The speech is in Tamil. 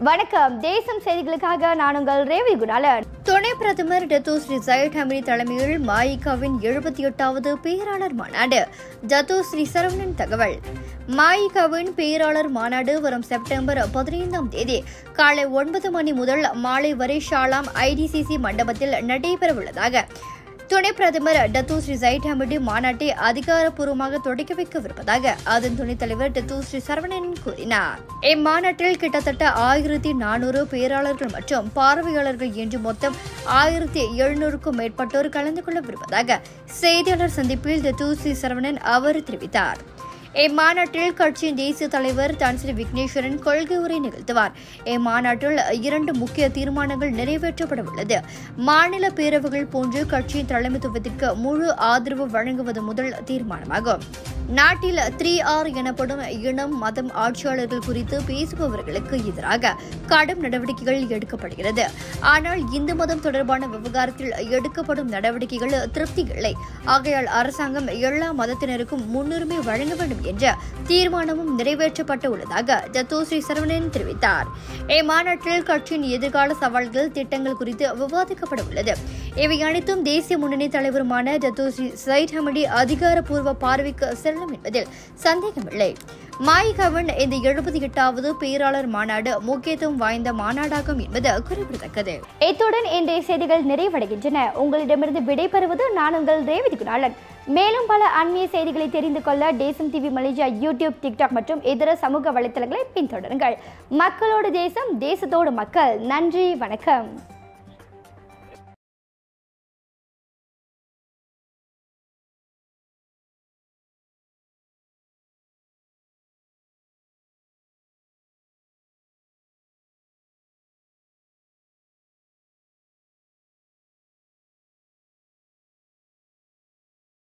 வணக்கம் தேசம் செய்திகளுக்காக நான் உங்கள் ரேவி குணாலன் துணை பிரதமர் டத்தோஸ்ரீ ஜயட் ஹமரி தலைமையில் மாயிகாவின் எழுபத்தி எட்டாவது பேராளர் மாநாடு டத்தோஸ்ரீ சரவணன் தகவல் மாயிகாவின் பேராளர் மாநாடு வரும் செப்டம்பர் பதினைந்தாம் தேதி காலை ஒன்பது மணி முதல் மாலை வரை ஷாலாம் ஐடிசிசி மண்டபத்தில் நடைபெறவுள்ளதாக துணை பிரதமர் டத்து ஸ்ரீ ஜைட் ஹமிடி மாநாட்டை அதிகாரப்பூர்வமாக தொடக்கி வைக்கவிருப்பதாக அதன் துணைத் தலைவர் டத்து ஸ்ரீ சரவணன் கூறினார் இம்மாநாட்டில் கிட்டத்தட்ட ஆயிரத்தி நானூறு பேராளர்கள் மற்றும் பார்வையாளர்கள் என்று மொத்தம் ஆயிரத்தி எழுநூறுக்கும் மேற்பட்டோர் கலந்து கொள்ளவிருப்பதாக செய்தியாளர் சந்திப்பில் டத்து ஸ்ரீ சரவணன் அவர் தெரிவித்தார் இம்மாநாட்டில் கட்சியின் தேசிய தலைவர் டான்சிரி விக்னேஸ்வரன் கொள்கை உரை நிகழ்த்துவார் இம்மாநாட்டில் இரண்டு முக்கிய தீர்மானங்கள் நிறைவேற்றப்பட உள்ளது மாநில பேரவைகள் போன்று கட்சியின் தலைமைத்துவத்திற்கு முழு ஆதரவு வழங்குவது முதல் தீர்மானமாகும் நாட்டில் த்ரீ ஆர் எனப்படும் இனம் மதம் ஆட்சியாளர்கள் குறித்து பேசுபவர்களுக்கு எதிராக கடும் நடவடிக்கைகள் எடுக்கப்படுகிறது ஆனால் இந்து மதம் தொடர்பான விவகாரத்தில் எடுக்கப்படும் நடவடிக்கைகள் திருப்தி இல்லை ஆகையால் அரசாங்கம் எல்லா மதத்தினருக்கும் முன்னுரிமை வழங்க வேண்டும் என்ற தீர்மானமும் நிறைவேற்றப்பட்டு உள்ளதாக ஜத்தோஸ்ரீ சரவணன் தெரிவித்தார் இம்மாநாட்டில் கட்சியின் எதிர்கால சவால்கள் திட்டங்கள் குறித்து விவாதிக்கப்பட உள்ளது இவை அனைத்தும் தேசிய முன்னணி தலைவருமான ஜத்தோஸ்ரீ சைட் ஹமடி அதிகாரப்பூர்வ பார்வைக்கு செல்லும் என்பதில் சந்தேகமில்லை மாயிகாவின் இந்த எழுபத்தி எட்டாவது பேராளர் மாநாடு முக்கியத்துவம் வாய்ந்த மாநாடாகும் என்பது குறிப்பிடத்தக்கது இத்துடன் இன்றைய செய்திகள் நிறைவடைகின்றன உங்களிடமிருந்து விடைபெறுவது நான் உங்கள் ரேவதி குணாளன் மேலும் பல அண்மைய செய்திகளை தெரிந்து கொள்ள தேசம் டிவி மலேசியா யூடியூப் டிக்டாக் மற்றும் இதர சமூக வலைத்தளங்களை பின்தொடருங்கள் மக்களோடு தேசம் தேசத்தோடு மக்கள் நன்றி வணக்கம்